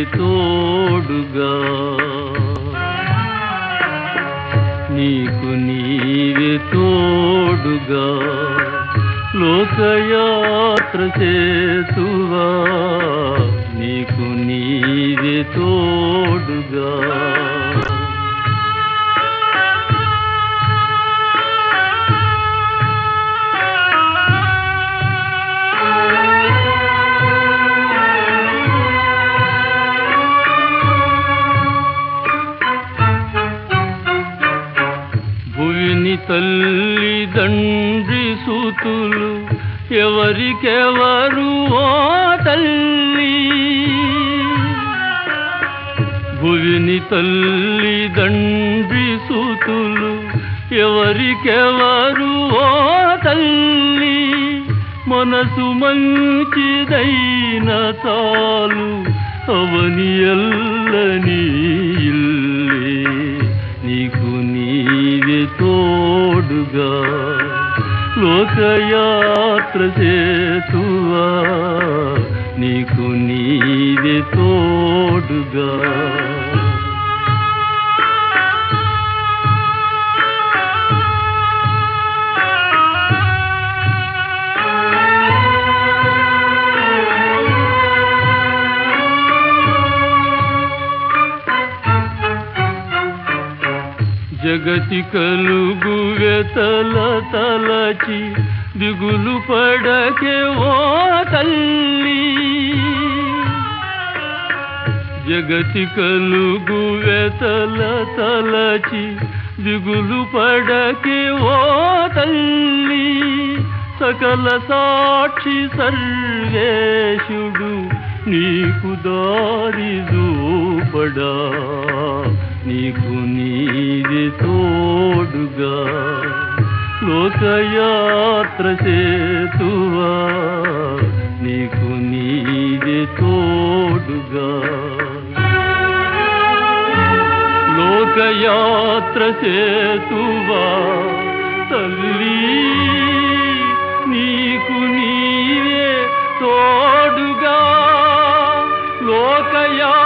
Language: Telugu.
తోడుగా నీకు నీవే తోడుగా లోకయాత్ర చేతువా నీకు నీవే తోడుగా భువిని తల్లి తండ్రి సూతులు ఎవరికెవరు ఓ తల్లి భువిని తల్లి తండ్రి సూతులు ఎవరికెవరు ఓ తల్లి మనసు మంచిదైన చాలు అవని ఎల్లని ఇల్లే నీకు నీవే తోడుగా లోకయాత్ర చేతువా నీకు నీవే తోడుగా జగతి కలుగు వెతల తలచి దిగులు పడకే ఓ తల్లి జగతి కలుగు వెతల తలచి దిగులు పడకే ఓ తల్లి సకల సాక్షి సర్వేశుడు నీకు దారి చూపడా నీకు నీది తోడుగా లోకయాత్ర చేతువా నీకు నీది తోడుగా లోకయాత్ర చేతువా తల్లి నీకు నీవే తోడుగా లోకయా